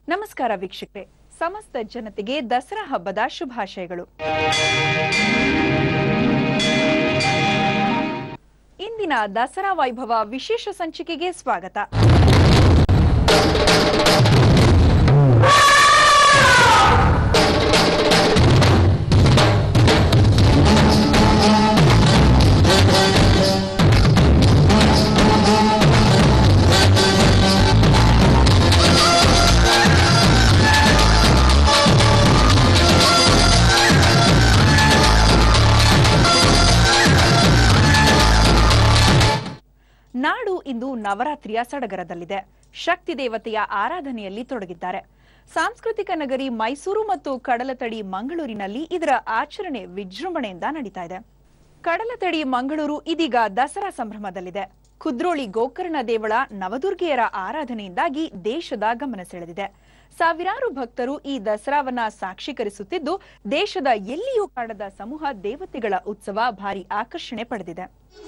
ನಮಸ್ಕಾರ ವೀಕ್ಷಕರೇ ಸಮಸ್ತ ಜನತೆಗೆ ದಸರಾ ಹಬ್ಬದ ಶುಭಾಶಯಗಳು ಇಂದಿನ ದಸರಾ ವೈಭವ ವಿಶೇಷ ಸಂಚಿಕೆಗೆ ಸ್ವಾಗತ ನಾಡು ಇಂದು ನವರಾತ್ರಿಯ ಸಡಗರದಲ್ಲಿದೆ ಶಕ್ತಿ ದೇವತೆಯ ಆರಾಧನೆಯಲ್ಲಿ ತೊಡಗಿದ್ದಾರೆ ಸಾಂಸ್ಕೃತಿಕ ನಗರಿ ಮೈಸೂರು ಮತ್ತು ಕಡಲತಡಿ ಮಂಗಳೂರಿನಲ್ಲಿ ಇದರ ಆಚರಣೆ ವಿಜೃಂಭಣೆಯಿಂದ ನಡೀತಾ ಇದೆ ಕಡಲತಡಿ ಮಂಗಳೂರು ಇದೀಗ ದಸರಾ ಸಂಭ್ರಮದಲ್ಲಿದೆ ಕುದ್ರೋಳಿ ಗೋಕರ್ಣ ದೇವಳ ನವದುರ್ಗೆಯರ ಆರಾಧನೆಯಿಂದಾಗಿ ದೇಶದ ಗಮನ ಸೆಳೆದಿದೆ ಸಾವಿರಾರು ಭಕ್ತರು ಈ ದಸರಾವನ್ನ ಸಾಕ್ಷೀಕರಿಸುತ್ತಿದ್ದು ದೇಶದ ಎಲ್ಲಿಯೂ ಕಾಣದ ಸಮೂಹ ದೇವತೆಗಳ ಉತ್ಸವ ಭಾರಿ ಆಕರ್ಷಣೆ ಪಡೆದಿದೆ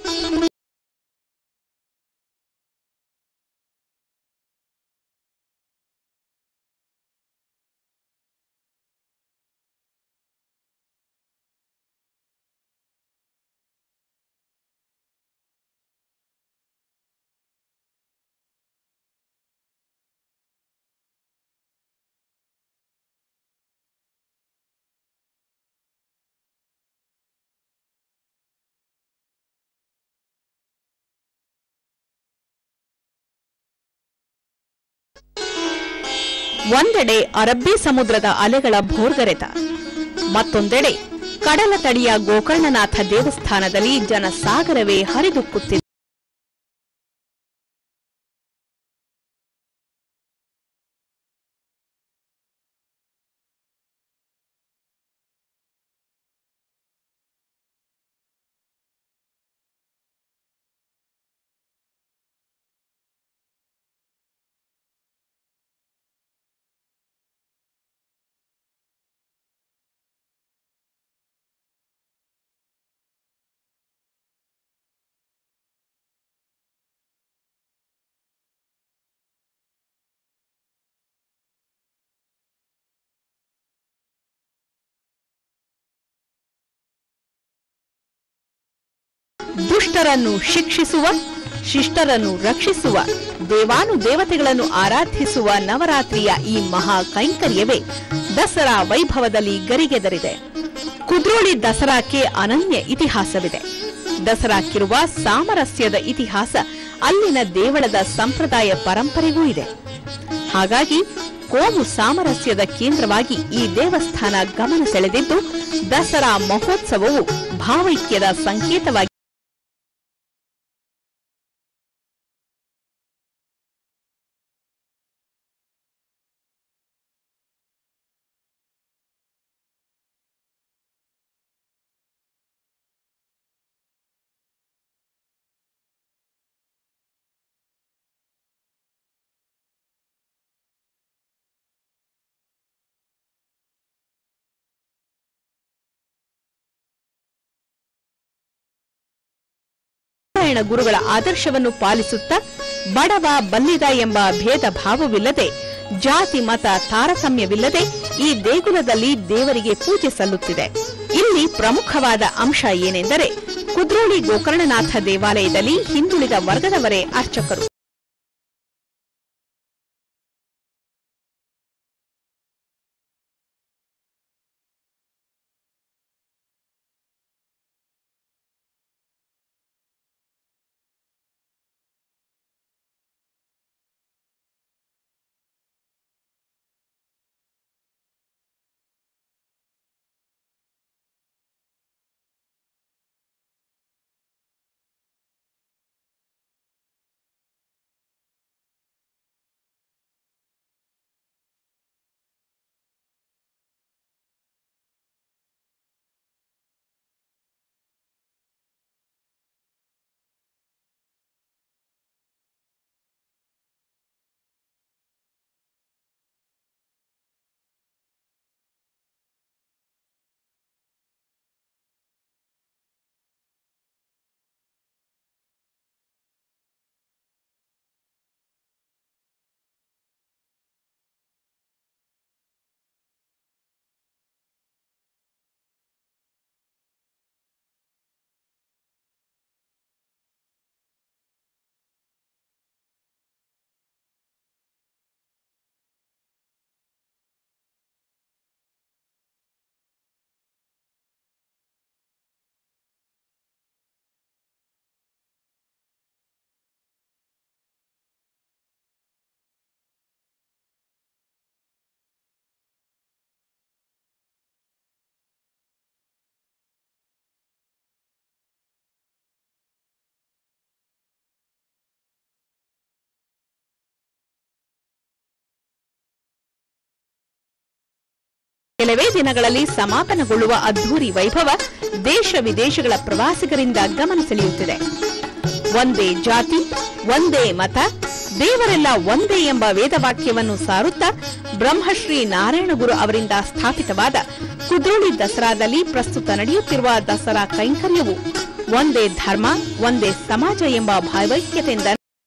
ಒಂದೆಡೆ ಅರಬ್ಬಿ ಸಮುದ್ರದ ಅಲೆಗಳ ಭೋರ್ಗರೆತ ಮತ್ತೊಂದೆಡೆ ಕಡಲ ತಡಿಯ ಗೋಕರ್ಣನಾಥ ದೇವಸ್ಥಾನದಲ್ಲಿ ಜನಸಾಗರವೇ ಹರಿದುಕ್ಕುತ್ತಿದೆ ದುಷ್ಟರನ್ನು ಶಿಕ್ಷಿಸುವ ಶಿಷ್ಟರನ್ನು ರಕ್ಷಿಸುವ ದೇವಾನು ದೇವತೆಗಳನ್ನು ಆರಾಧಿಸುವ ನವರಾತ್ರಿಯ ಈ ಮಹಾ ಕೈಂಕರ್ಯವೇ ದಸರಾ ವೈಭವದಲ್ಲಿ ಗರಿಗೆದರಿದೆ ಕುದ್ರೋಳಿ ದಸರಾಕ್ಕೆ ಅನನ್ಯ ಇತಿಹಾಸವಿದೆ ದಸರಾಕ್ಕಿರುವ ಸಾಮರಸ್ಯದ ಇತಿಹಾಸ ಅಲ್ಲಿನ ದೇವಳದ ಸಂಪ್ರದಾಯ ಪರಂಪರೆಗೂ ಇದೆ ಹಾಗಾಗಿ ಕೋಮು ಸಾಮರಸ್ಯದ ಕೇಂದ್ರವಾಗಿ ಈ ದೇವಸ್ಥಾನ ಗಮನ ಸೆಳೆದಿದ್ದು ದಸರಾ ಮಹೋತ್ಸವವು ಭಾವೈಕ್ಯದ ಸಂಕೇತವಾಗಿ ನಾರಾಯಣ ಗುರುಗಳ ಆದರ್ಶವನ್ನು ಪಾಲಿಸುತ್ತಾ ಬಡವ ಬಲ್ಲಿದ ಎಂಬ ಭೇದ ಭಾವವಿಲ್ಲದೆ ಜಾತಿ ಮತ ತಾರತಮ್ಯವಿಲ್ಲದೆ ಈ ದೇಗುಲದಲ್ಲಿ ದೇವರಿಗೆ ಪೂಜೆ ಸಲ್ಲುತ್ತಿದೆ ಇಲ್ಲಿ ಪ್ರಮುಖವಾದ ಅಂಶ ಏನೆಂದರೆ ಕುದ್ರೋಳಿ ಗೋಕರ್ಣನಾಥ ದೇವಾಲಯದಲ್ಲಿ ಹಿಂದುಳಿದ ವರ್ಗದವರೇ ಅರ್ಚಕರು ಕೆಲವೇ ದಿನಗಳಲ್ಲಿ ಸಮಾಪನಗೊಳ್ಳುವ ಅದ್ಧೂರಿ ವೈಭವ ದೇಶ ವಿದೇಶಗಳ ಪ್ರವಾಸಿಗರಿಂದ ಗಮನ ಸೆಳೆಯುತ್ತಿದೆ ಒಂದೇ ಜಾತಿ ಒಂದೇ ಮತ ದೇವರೆಲ್ಲ ಒಂದೇ ಎಂಬ ವೇದವಾಕ್ಯವನ್ನು ಸಾರುತ್ತಾ ಬ್ರಹ್ಮಶ್ರೀ ನಾರಾಯಣಗುರು ಅವರಿಂದ ಸ್ಥಾಪಿತವಾದ ಕುದ್ರೋಳಿ ದಸರಾದಲ್ಲಿ ಪ್ರಸ್ತುತ ನಡೆಯುತ್ತಿರುವ ದಸರಾ ಕೈಂಕರ್ಯವು ಒಂದೇ ಧರ್ಮ ಒಂದೇ ಸಮಾಜ ಎಂಬ ಭಾವೈಕ್ಯತೆಯಿಂದ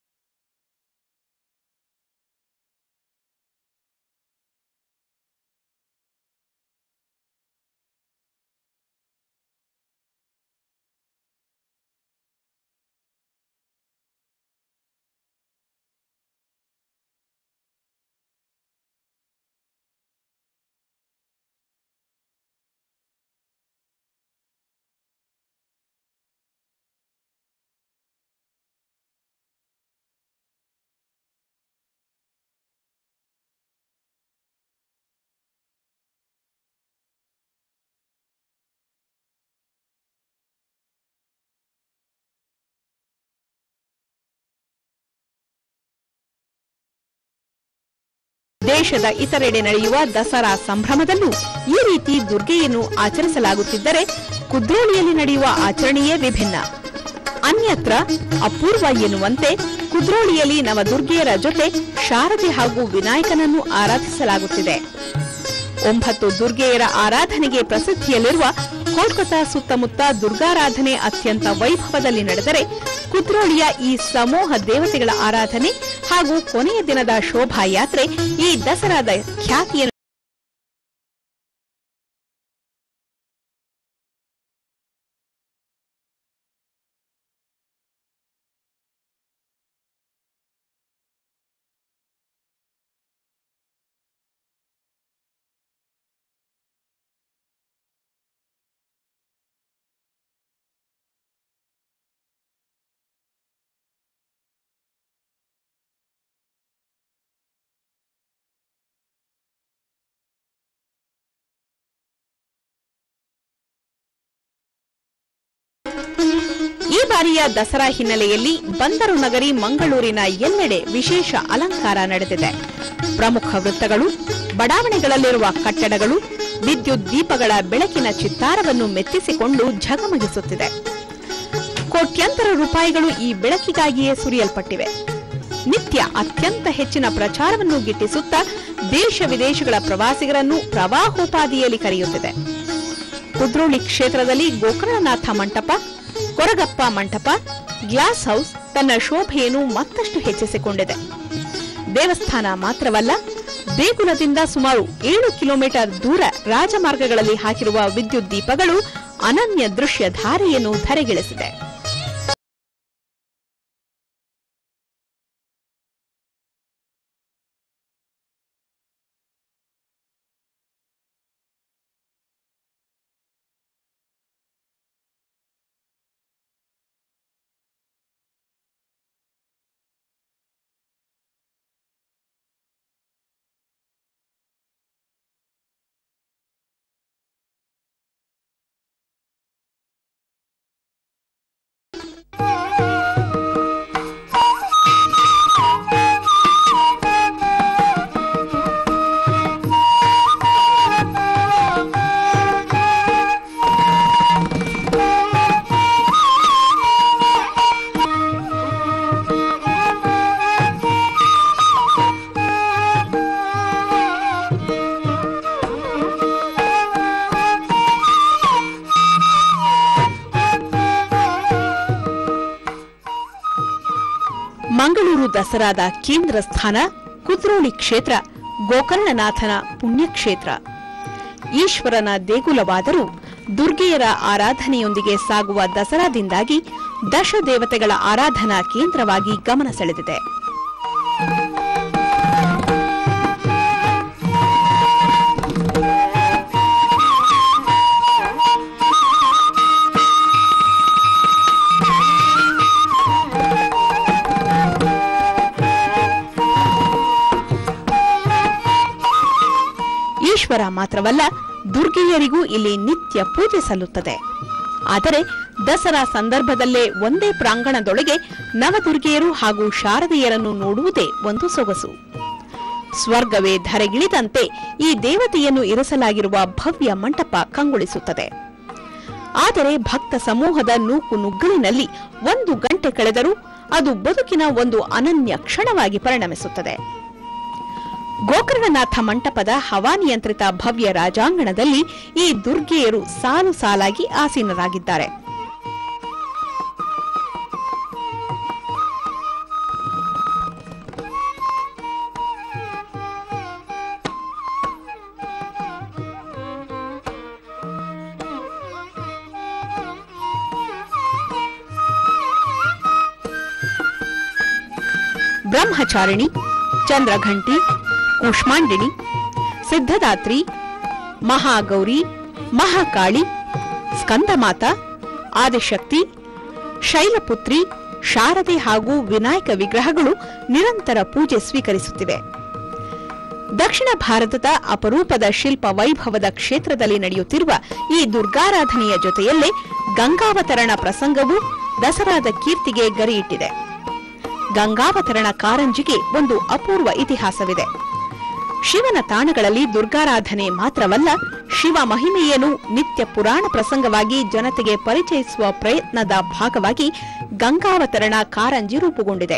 ದೇಶದ ಇತರೆಡೆ ನಡೆಯುವ ದಸರಾ ಸಂಭ್ರಮದಲ್ಲೂ ಈ ರೀತಿ ದುರ್ಗೆಯನ್ನು ಆಚರಿಸಲಾಗುತ್ತಿದ್ದರೆ ಕುದ್ರೋಳಿಯಲ್ಲಿ ನಡೆಯುವ ಆಚರಣೆಯೇ ವಿಭಿನ್ನ ಅನ್ಯತ್ರ ಅಪೂರ್ವ ಎನ್ನುವಂತೆ ಕುದ್ರೋಳಿಯಲ್ಲಿ ನವದುರ್ಗೆಯರ ಜೊತೆ ಶಾರದೆ ಹಾಗೂ ವಿನಾಯಕನನ್ನು ಆರಾಧಿಸಲಾಗುತ್ತಿದೆ ಒಂಬತ್ತು ದುರ್ಗೆಯರ ಆರಾಧನೆಗೆ ಪ್ರಸಿದ್ಧಿಯಲ್ಲಿರುವ ಕೋಲ್ಕತಾ ಸುತ್ತಮುತ್ತ ದುರ್ಗಾರಾಧನೆ ಅತ್ಯಂತ ವೈಭವದಲ್ಲಿ ನಡೆದರೆ ಕುದ್ರೋಳಿಯ ಈ ಸಮೂಹ ದೇವತೆಗಳ ಆರಾಧನೆ ಹಾಗೂ ಕೊನೆಯ ದಿನದ ಶೋಭಾಯಾತ್ರೆ ಈ ದಸರಾದ ಖ್ಯಾತಿಯನ್ನು ಈ ಬಾರಿಯ ದಸರಾ ಹಿನ್ನೆಲೆಯಲ್ಲಿ ಬಂದರು ನಗರಿ ಮಂಗಳೂರಿನ ಎಲ್ಲೆಡೆ ವಿಶೇಷ ಅಲಂಕಾರ ನಡೆದಿದೆ ಪ್ರಮುಖ ವೃತ್ತಗಳು ಬಡಾವಣೆಗಳಲ್ಲಿರುವ ಕಟ್ಟಡಗಳು ವಿದ್ಯುತ್ ದೀಪಗಳ ಬೆಳಕಿನ ಚಿತ್ತಾರವನ್ನು ಮೆತ್ತಿಸಿಕೊಂಡು ಝಗಮಗಿಸುತ್ತಿದೆ ಕೋಟ್ಯಂತರ ರೂಪಾಯಿಗಳು ಈ ಬೆಳಕಿಗಾಗಿಯೇ ಸುರಿಯಲ್ಪಟ್ಟಿವೆ ನಿತ್ಯ ಅತ್ಯಂತ ಹೆಚ್ಚಿನ ಪ್ರಚಾರವನ್ನು ಗಿಟ್ಟಿಸುತ್ತಾ ದೇಶ ವಿದೇಶಗಳ ಪ್ರವಾಸಿಗರನ್ನು ಪ್ರವಾಹೋಪಾದಿಯಲ್ಲಿ ಕರೆಯುತ್ತಿದೆ ಕುದ್ರೋಳಿ ಕ್ಷೇತ್ರದಲ್ಲಿ ಗೋಕರ್ಣನಾಥ ಮಂಟಪ ಕೊರಗಪ್ಪ ಮಂಟಪ ಗ್ಲಾಸ್ ಹೌಸ್ ತನ್ನ ಶೋಭೆಯನ್ನು ಮತ್ತಷ್ಟು ಹೆಚ್ಚಿಸಿಕೊಂಡಿದೆ ದೇವಸ್ಥಾನ ಮಾತ್ರವಲ್ಲ ದೇಗುಲದಿಂದ ಸುಮಾರು ಏಳು ಕಿಲೋಮೀಟರ್ ದೂರ ರಾಜಮಾರ್ಗಗಳಲ್ಲಿ ಹಾಕಿರುವ ವಿದ್ಯುತ್ ದೀಪಗಳು ಅನನ್ಯ ದೃಶ್ಯ ಧಾರೆಯನ್ನು ಧರೆಗಿಳಿಸಿದೆ ಮಂಗಳೂರು ದಸರಾದ ಕೇಂದ್ರ ಸ್ಥಾನ ಕುದ್ರೋಳಿ ಕ್ಷೇತ್ರ ಗೋಕರ್ಣನಾಥನ ಪುಣ್ಯಕ್ಷೇತ್ರ ಈಶ್ವರನ ದೇಗುಲವಾದರೂ ದುರ್ಗೆಯರ ಆರಾಧನೆಯೊಂದಿಗೆ ಸಾಗುವ ದಸರಾದಿಂದಾಗಿ ದಶ ದೇವತೆಗಳ ಆರಾಧನಾ ಕೇಂದ್ರವಾಗಿ ಗಮನ ಸೆಳೆದಿದೆ ಈಶ್ವರ ಮಾತ್ರವಲ್ಲ ದುರ್ಗೆಯರಿಗೂ ಇಲ್ಲಿ ನಿತ್ಯ ಪೂಜೆ ಸಲ್ಲುತ್ತದೆ ಆದರೆ ದಸರಾ ಸಂದರ್ಭದಲ್ಲೇ ಒಂದೇ ಪ್ರಾಂಗಣದೊಳಗೆ ನವದುರ್ಗೆಯರು ಹಾಗೂ ಶಾರದೆಯರನ್ನು ನೋಡುವುದೇ ಒಂದು ಸೊಗಸು ಸ್ವರ್ಗವೇ ಧರೆಗಿಳಿದಂತೆ ಈ ದೇವತೆಯನ್ನು ಇರಿಸಲಾಗಿರುವ ಭವ್ಯ ಮಂಟಪ ಕಂಗೊಳಿಸುತ್ತದೆ ಆದರೆ ಭಕ್ತ ಸಮೂಹದ ನೂಕು ನುಗ್ಗಲಿನಲ್ಲಿ ಒಂದು ಗಂಟೆ ಕಳೆದರೂ ಅದು ಬದುಕಿನ ಒಂದು ಅನನ್ಯ ಕ್ಷಣವಾಗಿ ಪರಿಣಮಿಸುತ್ತದೆ ಗೋಕರ್ಣನಾಥ ಮಂಟಪದ ಹವಾನಿಯಂತ್ರಿತ ಭವ್ಯ ರಾಜಾಂಗಣದಲ್ಲಿ ಈ ದುರ್ಗೆಯರು ಸಾಲು ಸಾಲಾಗಿ ಆಸೀನರಾಗಿದ್ದಾರೆ ಬ್ರಹ್ಮಚಾರಿಣಿ ಚಂದ್ರಘಂಟಿ ಕೂಷ್ಮಾಂಡಿನಿ ಸಿದ್ಧದಾತ್ರಿ ಮಹಾಗೌರಿ ಮಹಾಕಾಳಿ ಸ್ಕಂದಮಾತ ಆದಿಶಕ್ತಿ ಶೈಲಪುತ್ರಿ ಶಾರದೆ ಹಾಗೂ ವಿನಾಯಕ ವಿಗ್ರಹಗಳು ನಿರಂತರ ಪೂಜೆ ಸ್ವೀಕರಿಸುತ್ತಿವೆ ದಕ್ಷಿಣ ಭಾರತದ ಅಪರೂಪದ ಶಿಲ್ಪ ವೈಭವದ ಕ್ಷೇತ್ರದಲ್ಲಿ ನಡೆಯುತ್ತಿರುವ ಈ ದುರ್ಗಾರಾಧನೆಯ ಜೊತೆಯಲ್ಲೇ ಗಂಗಾವತರಣ ಪ್ರಸಂಗವು ದಸರಾದ ಕೀರ್ತಿಗೆ ಗರಿಯಿಟ್ಟಿದೆ ಗಂಗಾವತರಣ ಕಾರಂಜಿಗೆ ಒಂದು ಅಪೂರ್ವ ಇತಿಹಾಸವಿದೆ ಶಿವನ ತಾಣಗಳಲ್ಲಿ ದುರ್ಗಾರಾಧನೆ ಮಾತ್ರವಲ್ಲ ಶಿವ ಮಹಿಮೆಯನ್ನು ನಿತ್ಯ ಪುರಾಣ ಪ್ರಸಂಗವಾಗಿ ಜನತೆಗೆ ಪರಿಚಯಿಸುವ ಪ್ರಯತ್ನದ ಭಾಗವಾಗಿ ಗಂಗಾವತರಣ ಕಾರಂಜಿ ರೂಪುಗೊಂಡಿದೆ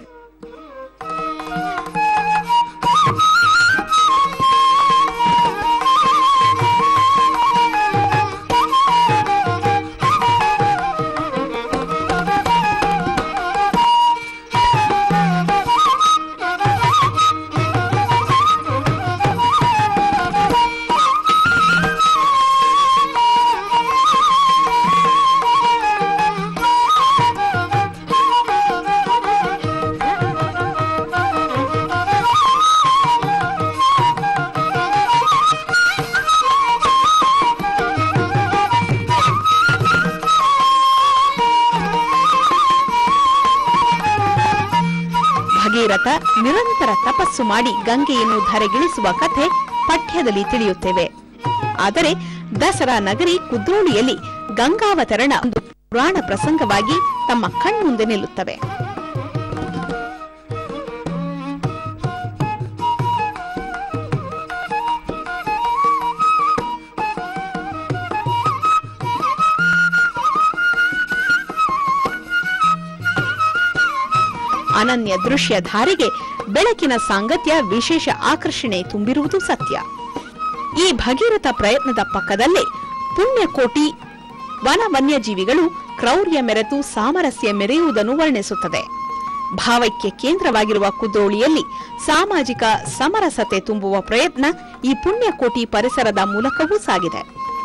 ಭಗೀರಥ ನಿರಂತರ ತಪಸ್ಸು ಮಾಡಿ ಗಂಗೆಯನ್ನು ಧರೆಗಿಳಿಸುವ ಕಥೆ ಪಠ್ಯದಲ್ಲಿ ತಿಳಿಯುತ್ತೇವೆ ಆದರೆ ದಸರಾ ನಗರಿ ಕುದ್ರೋಳಿಯಲ್ಲಿ ಗಂಗಾವತರಣ ಒಂದು ಪುರಾಣ ಪ್ರಸಂಗವಾಗಿ ತಮ್ಮ ಕಣ್ಮುಂದೆ ನಿಲ್ಲುತ್ತವೆ ಅನನ್ಯ ದೃಶ್ಯ ಧಾರೆಗೆ ಬೆಳಕಿನ ಸಾಂಗತ್ಯ ವಿಶೇಷ ಆಕರ್ಷಣೆ ತುಂಬಿರುವುದು ಸತ್ಯ ಈ ಭಗೀರಥ ಪ್ರಯತ್ನದ ಪಕ್ಕದಲ್ಲೇ ಪುಣ್ಯಕೋಟಿ ವನ ವನ್ಯಜೀವಿಗಳು ಕ್ರೌರ್ಯ ಮೆರೆತು ಸಾಮರಸ್ಯ ಮೆರೆಯುವುದನ್ನು ವರ್ಣಿಸುತ್ತದೆ ಭಾವೈಕ್ಯ ಕೇಂದ್ರವಾಗಿರುವ ಕುದ್ರೋಳಿಯಲ್ಲಿ ಸಾಮಾಜಿಕ ಸಮರಸತೆ ತುಂಬುವ ಪ್ರಯತ್ನ ಈ ಪುಣ್ಯಕೋಟಿ ಪರಿಸರದ ಮೂಲಕವೂ ಸಾಗಿದೆ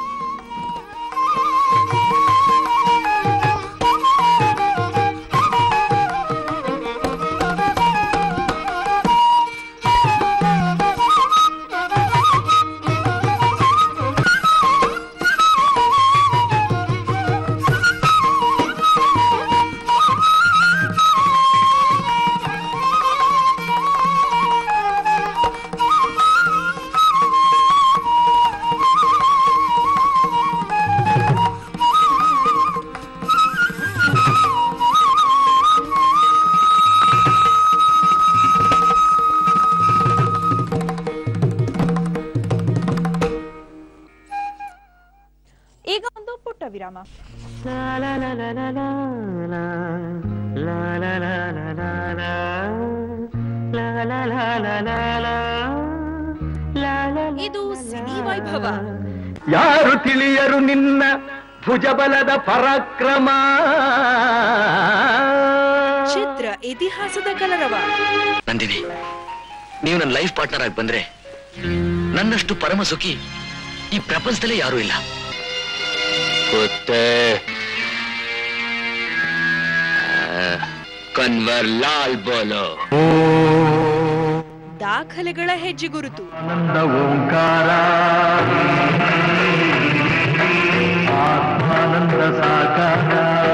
ಈಗ ಒಂದು ಪುಟ್ಟ ವಿರಾಮ ಇದು ಸಿನಿ ವೈಭವ ಯಾರು ತಿಳಿಯರು ನಿನ್ನ ಭುಜಬಲದ ಪರಾಕ್ರಮ ಚಿತ್ರ ಇತಿಹಾಸದ ಕಲರವ ನಂದಿನಿ ನೀವು ನನ್ನ ಲೈಫ್ ಪಾರ್ಟ್ನರ್ ಆಗಿ ಬಂದ್ರೆ ನನ್ನಷ್ಟು ಪರಮ ಸುಖಿ ಈ ಪ್ರಪಂಚದಲ್ಲೇ ಯಾರೂ ಇಲ್ಲ ಗೊತ್ತೇ ಕನ್ವರ್ ಲಾಲ್ ಬೋಲೋ ದಾಖಲೆಗಳ ಹೆಜ್ಜೆಗುರುತು ಆನಂದ ಓಂಕಾರ ಆತ್ಮಾನಂದ ಸಾಕಾರ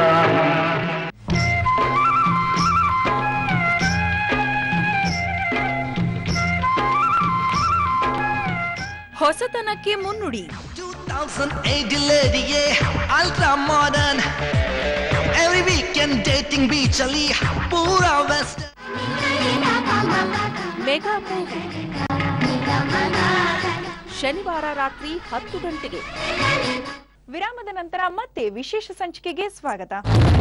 ಹೊಸತನಕ್ಕೆ ಮುನ್ನುಡಿ 2008 lady, yeah, ultra modern. Every weekend dating beach, Ali, pura western. Mega movie ಶನಿವಾರ ರಾತ್ರಿ ಹತ್ತು ಗಂಟೆಗೆ ವಿರಾಮದ ನಂತರ ಮತ್ತೆ ವಿಶೇಷ ಸಂಚಿಕೆಗೆ ಸ್ವಾಗತ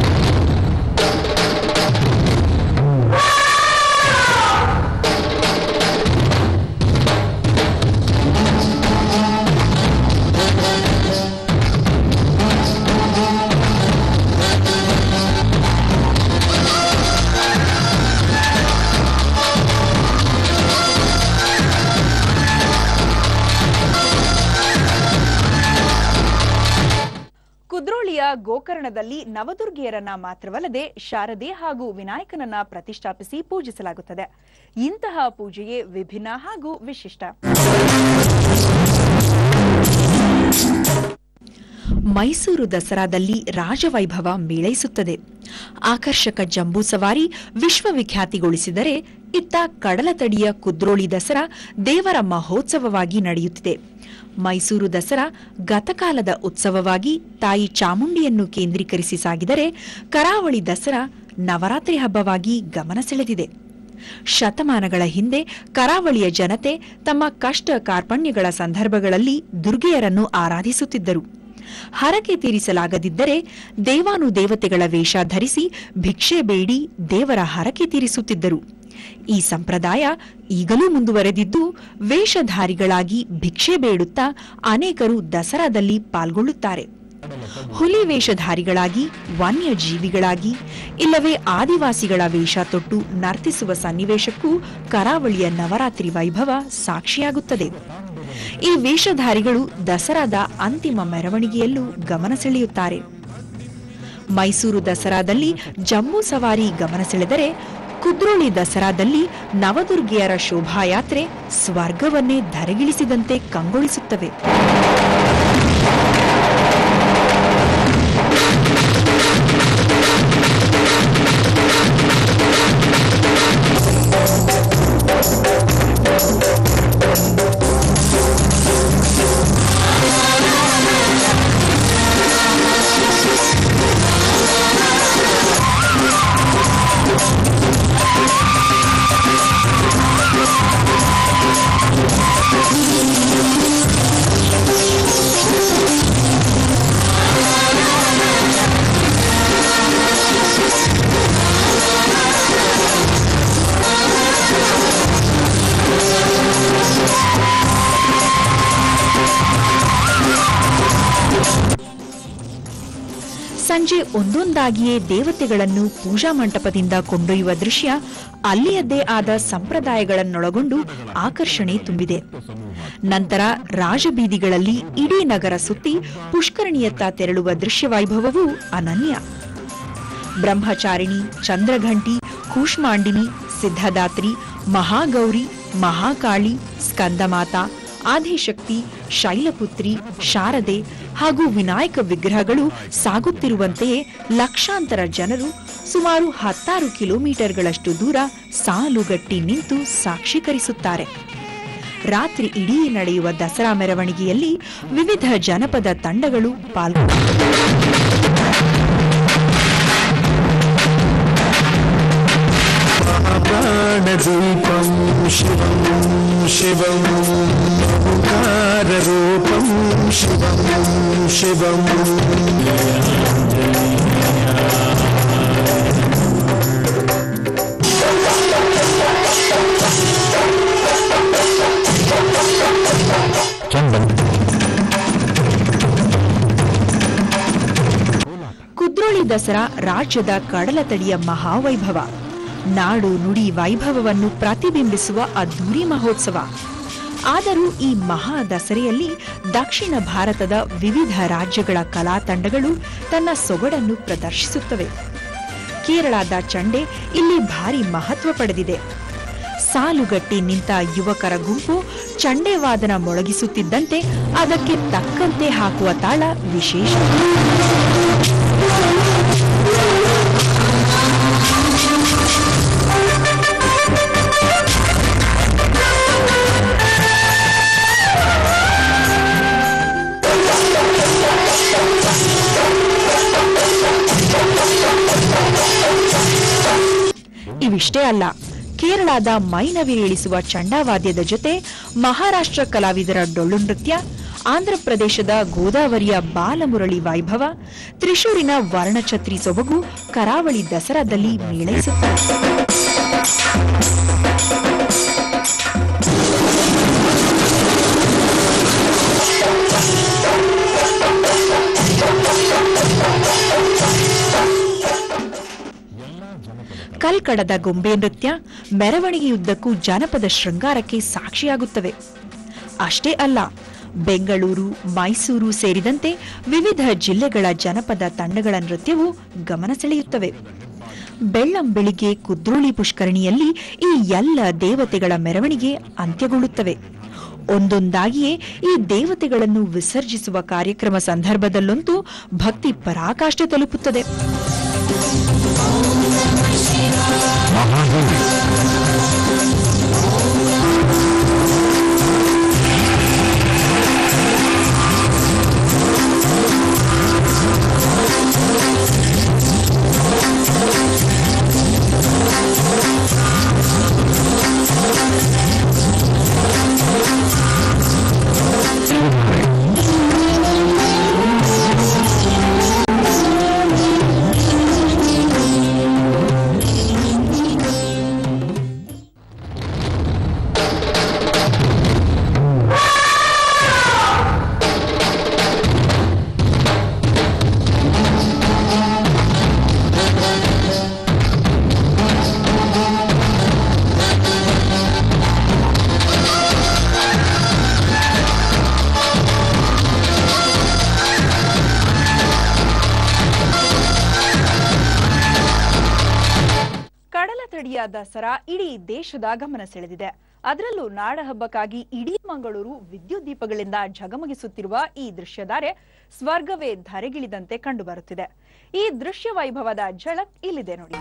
ಕುದ್ರೋಳಿಯ ಗೋಕರ್ಣದಲ್ಲಿ ನವದುರ್ಗಿಯರನ್ನ ಮಾತ್ರವಲ್ಲದೆ ಶಾರದೆ ಹಾಗೂ ವಿನಾಯಕನನ್ನ ಪ್ರತಿಷ್ಠಾಪಿಸಿ ಪೂಜಿಸಲಾಗುತ್ತದೆ ಇಂತಹ ಪೂಜೆಯೇ ವಿಭಿನ್ನ ಹಾಗೂ ವಿಶಿಷ್ಟ ಮೈಸೂರು ದಸರಾದಲ್ಲಿ ರಾಜವೈಭವ ಮೇಳೈಸುತ್ತದೆ ಆಕರ್ಷಕ ಜಂಬೂ ಸವಾರಿ ವಿಶ್ವವಿಖ್ಯಾತಿಗೊಳಿಸಿದರೆ ಇತ್ತ ಕಡಲತಡಿಯ ಕುದ್ರೋಳಿ ದಸರಾ ದೇವರ ಮಹೋತ್ಸವವಾಗಿ ನಡೆಯುತ್ತಿದೆ ಮೈಸೂರು ದಸರಾ ಗತಕಾಲದ ಉತ್ಸವವಾಗಿ ತಾಯಿ ಚಾಮುಂಡಿಯನ್ನು ಕೇಂದ್ರೀಕರಿಸಿ ಸಾಗಿದರೆ ಕರಾವಳಿ ದಸರಾ ನವರಾತ್ರಿ ಹಬ್ಬವಾಗಿ ಗಮನ ಸೆಳೆದಿದೆ ಶತಮಾನಗಳ ಹಿಂದೆ ಕರಾವಳಿಯ ಜನತೆ ತಮ್ಮ ಕಷ್ಟ ಕಾರ್ಪಣ್ಯಗಳ ಸಂದರ್ಭಗಳಲ್ಲಿ ದುರ್ಗೆಯರನ್ನು ಆರಾಧಿಸುತ್ತಿದ್ದರು ಹರಕೆ ತೀರಿಸಲಾಗದಿದ್ದರೆ ದೇವಾನುದೇವತೆಗಳ ವೇಷ ಧರಿಸಿ ಭಿಕ್ಷೆ ಬೇಡಿ ದೇವರ ಹರಕೆ ತೀರಿಸುತ್ತಿದ್ದರು ಈ ಸಂಪ್ರದಾಯ ಈಗಲೂ ಮುಂದುವರೆದಿದ್ದು ವೇಷಧಾರಿಗಳಾಗಿ ಭಿಕ್ಷೆ ಬೇಡುತ್ತಾ ಅನೇಕರು ದಸರಾದಲ್ಲಿ ಪಾಲ್ಗೊಳ್ಳುತ್ತಾರೆ ಹುಲಿ ವೇಷಧಾರಿಗಳಾಗಿ ವನ್ಯ ಜೀವಿಗಳಾಗಿ ಇಲ್ಲವೇ ಆದಿವಾಸಿಗಳ ವೇಷ ತೊಟ್ಟು ನರ್ತಿಸುವ ಸನ್ನಿವೇಶಕ್ಕೂ ಕರಾವಳಿಯ ನವರಾತ್ರಿ ವೈಭವ ಸಾಕ್ಷಿಯಾಗುತ್ತದೆ ಈ ವೇಷಧಾರಿಗಳು ದಸರಾದ ಅಂತಿಮ ಮೆರವಣಿಗೆಯಲ್ಲೂ ಗಮನ ಸೆಳೆಯುತ್ತಾರೆ ಮೈಸೂರು ದಸರಾದಲ್ಲಿ ಜಂಬೂ ಸವಾರಿ ಗಮನ ಸೆಳೆದರೆ ಕುದ್ರೋಳಿ ದಸರಾದಲ್ಲಿ ನವದುರ್ಗಿಯರ ಶೋಭಾಯಾತ್ರೆ ಸ್ವರ್ಗವನ್ನೇ ಧರೆಗಿಳಿಸಿದಂತೆ ಕಂಗೊಳಿಸುತ್ತವೆ ಸಂಜೆ ಒಂದೊಂದಾಗಿಯೇ ದೇವತೆಗಳನ್ನು ಪೂಜಾ ಮಂಟಪದಿಂದ ಕೊಂಡೊಯ್ಯುವ ದೃಶ್ಯ ಅಲ್ಲಿಯದ್ದೇ ಆದ ಸಂಪ್ರದಾಯಗಳನ್ನೊಳಗೊಂಡು ಆಕರ್ಷಣೆ ತುಂಬಿದೆ ನಂತರ ರಾಜಬೀದಿಗಳಲ್ಲಿ ಇಡೀ ನಗರ ಸುತ್ತಿ ಪುಷ್ಕರಣಿಯತ್ತ ತೆರಳುವ ದೃಶ್ಯ ವೈಭವವೂ ಅನನ್ಯ ಬ್ರಹ್ಮಚಾರಿಣಿ ಚಂದ್ರಘಂಟಿ ಕೂಷ್ಮಾಂಡಿನಿ ಸಿದ್ಧದಾತ್ರಿ ಮಹಾಗೌರಿ ಮಹಾಕಾಳಿ ಸ್ಕಂದಮಾತಾ ಆದಿಶಕ್ತಿ ಶೈಲಪುತ್ರಿ ಶಾರದೆ ಹಾಗೂ ವಿನಾಯಕ ವಿಗ್ರಹಗಳು ಸಾಗುತ್ತಿರುವಂತೆಯೇ ಲಕ್ಷಾಂತರ ಜನರು ಸುಮಾರು ಹತ್ತಾರು ಕಿಲೋಮೀಟರ್ಗಳಷ್ಟು ದೂರ ಸಾಲುಗಟ್ಟಿ ನಿಂತು ಸಾಕ್ಷೀಕರಿಸುತ್ತಾರೆ ರಾತ್ರಿ ಇಡೀ ನಡೆಯುವ ದಸರಾ ಮೆರವಣಿಗೆಯಲ್ಲಿ ವಿವಿಧ ಜನಪದ ತಂಡಗಳು ಪಾಲ್ಗೊಂಡಿವೆ प्राणदीपं शिवं शिवं ओङ्काररूपं शिवं शिवम् ಕುದ್ರೋಳಿ ದಸರಾ ರಾಜ್ಯದ ಕಡಲತಡಿಯ ಮಹಾವೈಭವ ನಾಡು ನುಡಿ ವೈಭವವನ್ನು ಪ್ರತಿಬಿಂಬಿಸುವ ಅದ್ಧೂರಿ ಮಹೋತ್ಸವ ಆದರೂ ಈ ಮಹಾ ದಸರೆಯಲ್ಲಿ ದಕ್ಷಿಣ ಭಾರತದ ವಿವಿಧ ರಾಜ್ಯಗಳ ಕಲಾ ತಂಡಗಳು ತನ್ನ ಸೊಗಡನ್ನು ಪ್ರದರ್ಶಿಸುತ್ತವೆ ಕೇರಳದ ಚಂಡೆ ಇಲ್ಲಿ ಭಾರಿ ಮಹತ್ವ ಪಡೆದಿದೆ ಸಾಲುಗಟ್ಟಿ ನಿಂತ ಯುವಕರ ಗುಂಪು ಚಂಡೆ ವಾದನ ಮೊಳಗಿಸುತ್ತಿದ್ದಂತೆ ಅದಕ್ಕೆ ತಕ್ಕಂತೆ ಹಾಕುವ ತಾಳ ವಿಶೇಷ ಇವಿಷ್ಟೇ ಅಲ್ಲ ಕೇರಳದ ಮೈನವಿರೇಳಿಸುವ ಚಂಡಾವಾದ್ಯದ ಜೊತೆ ಮಹಾರಾಷ್ಟ್ರ ಕಲಾವಿದರ ಡೊಳ್ಳು ನೃತ್ಯ ಆಂಧ್ರಪ್ರದೇಶದ ಗೋದಾವರಿಯ ಬಾಲಮುರಳಿ ವೈಭವ ತ್ರಿಶೂರಿನ ವರ್ಣಛತ್ರಿ ಸೊಬಗು ಕರಾವಳಿ ದಸರಾದಲ್ಲಿ ಮೇಳೈಸುತ್ತದೆ ಕಲ್ಕಡದ ಗೊಂಬೆ ನೃತ್ಯ ಮೆರವಣಿಗೆಯುದ್ದಕ್ಕೂ ಜಾನಪದ ಶೃಂಗಾರಕ್ಕೆ ಸಾಕ್ಷಿಯಾಗುತ್ತವೆ ಅಷ್ಟೇ ಅಲ್ಲ ಬೆಂಗಳೂರು ಮೈಸೂರು ಸೇರಿದಂತೆ ವಿವಿಧ ಜಿಲ್ಲೆಗಳ ಜನಪದ ತಂಡಗಳ ನೃತ್ಯವು ಗಮನ ಸೆಳೆಯುತ್ತವೆ ಬೆಳ್ಳಂ ಬೆಳಿಗ್ಗೆ ಕುದ್ರೋಳಿ ಪುಷ್ಕರಣಿಯಲ್ಲಿ ಈ ಎಲ್ಲ ದೇವತೆಗಳ ಮೆರವಣಿಗೆ ಅಂತ್ಯಗೊಳ್ಳುತ್ತವೆ ಒಂದೊಂದಾಗಿಯೇ ಈ ದೇವತೆಗಳನ್ನು ವಿಸರ್ಜಿಸುವ ಕಾರ್ಯಕ್ರಮ ಸಂದರ್ಭದಲ್ಲಂತೂ ಭಕ್ತಿ ಪರಾಕಾಷ್ಠೆ ತಲುಪುತ್ತದೆ ಕಡಲತಡಿಯ ದಸರಾ ಇಡೀ ದೇಶದ ಗಮನ ಸೆಳೆದಿದೆ ಅದರಲ್ಲೂ ನಾಡಹಬ್ಬಕ್ಕಾಗಿ ಇಡೀ ಮಂಗಳೂರು ವಿದ್ಯುತ್ ದೀಪಗಳಿಂದ ಝಗಮಗಿಸುತ್ತಿರುವ ಈ ದೃಶ್ಯಧಾರೆ ಸ್ವರ್ಗವೇ ಧರೆಗಿಳಿದಂತೆ ಕಂಡುಬರುತ್ತಿದೆ ಈ ದೃಶ್ಯ ವೈಭವದ ಝಳಕ್ ಇಲ್ಲಿದೆ ನೋಡಿ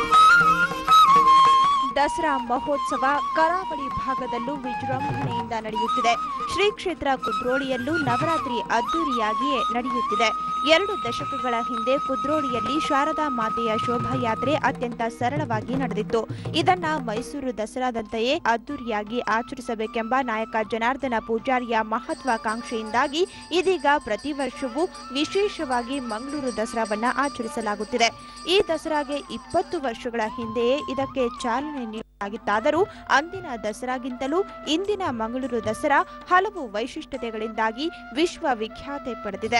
ದಸರಾ ಮಹೋತ್ಸವ ಕರಾವಳಿ ಭಾಗದಲ್ಲೂ ವಿಜೃಂಭಣೆಯಿಂದ ನಡೆಯುತ್ತಿದೆ ಶ್ರೀ ಕ್ಷೇತ್ರ ಕುದ್ರೋಳಿಯಲ್ಲೂ ನವರಾತ್ರಿ ಅದ್ದೂರಿಯಾಗಿಯೇ ನಡೆಯುತ್ತಿದೆ ಎರಡು ದಶಕಗಳ ಹಿಂದೆ ಕುದ್ರೋಳಿಯಲ್ಲಿ ಶಾರದಾ ಮಾತೆಯ ಶೋಭಾಯಾತ್ರೆ ಅತ್ಯಂತ ಸರಳವಾಗಿ ನಡೆದಿತ್ತು ಇದನ್ನ ಮೈಸೂರು ದಸರಾದಂತೆಯೇ ಅದ್ದೂರಿಯಾಗಿ ಆಚರಿಸಬೇಕೆಂಬ ನಾಯಕ ಜನಾರ್ದನ ಪೂಜಾರಿಯ ಮಹತ್ವಾಕಾಂಕ್ಷೆಯಿಂದಾಗಿ ಇದೀಗ ಪ್ರತಿ ವರ್ಷವೂ ವಿಶೇಷವಾಗಿ ಮಂಗಳೂರು ದಸರಾವನ್ನ ಆಚರಿಸಲಾಗುತ್ತಿದೆ ಈ ದಸರಾಗೆ ಇಪ್ಪತ್ತು ವರ್ಷಗಳ ಹಿಂದೆಯೇ ಇದಕ್ಕೆ ಚಾಲನೆ ನೀಡಲಾಗಿತ್ತಾದರೂ ಅಂದಿನ ದಸರಾಗಿಂತಲೂ ಇಂದಿನ ಮಂಗಳೂರು ದಸರಾ ಹಲವು ವೈಶಿಷ್ಟ್ಯತೆಗಳಿಂದಾಗಿ ವಿಶ್ವವಿಖ್ಯಾತಿ ಪಡೆದಿದೆ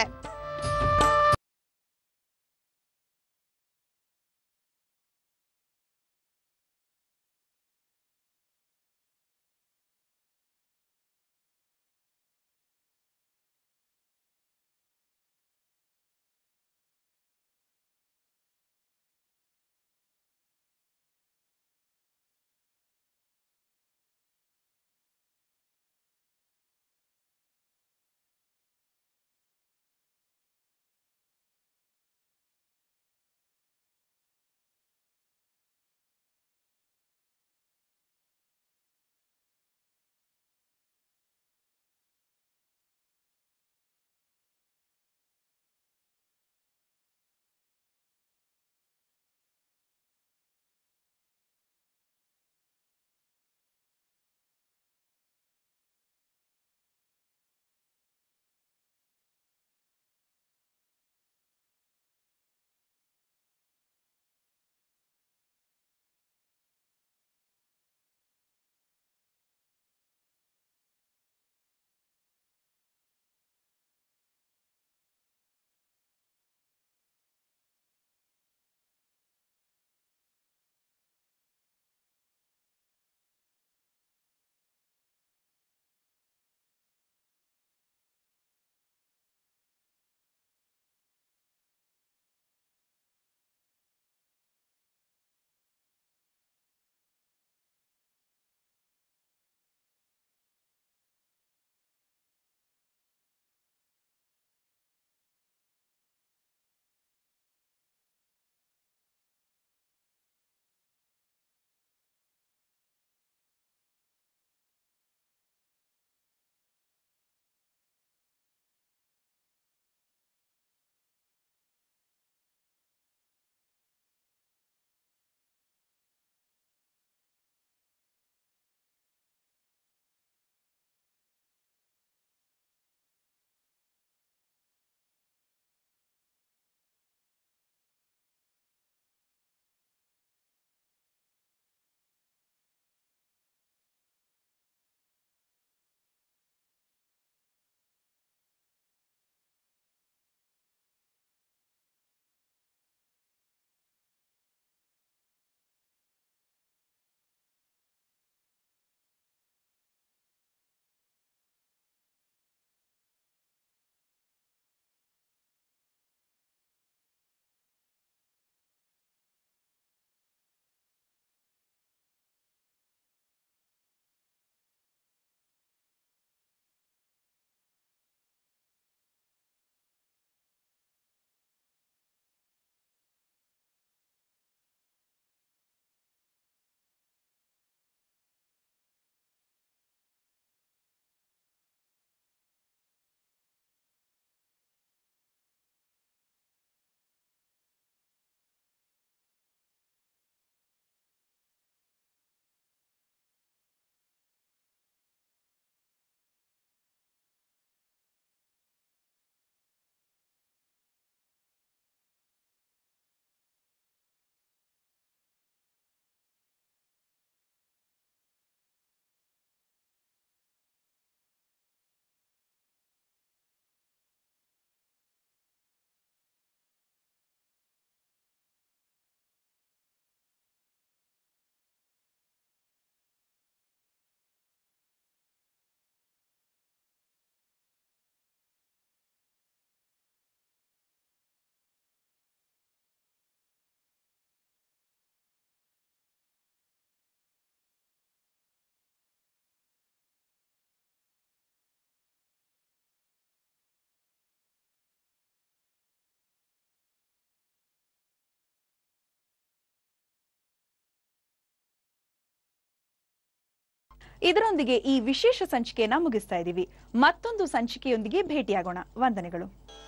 ಇದರೊಂದಿಗೆ ಈ ವಿಶೇಷ ಸಂಚಿಕೆಯನ್ನ ಮುಗಿಸ್ತಾ ಇದ್ದೀವಿ ಮತ್ತೊಂದು ಸಂಚಿಕೆಯೊಂದಿಗೆ ಭೇಟಿಯಾಗೋಣ ವಂದನೆಗಳು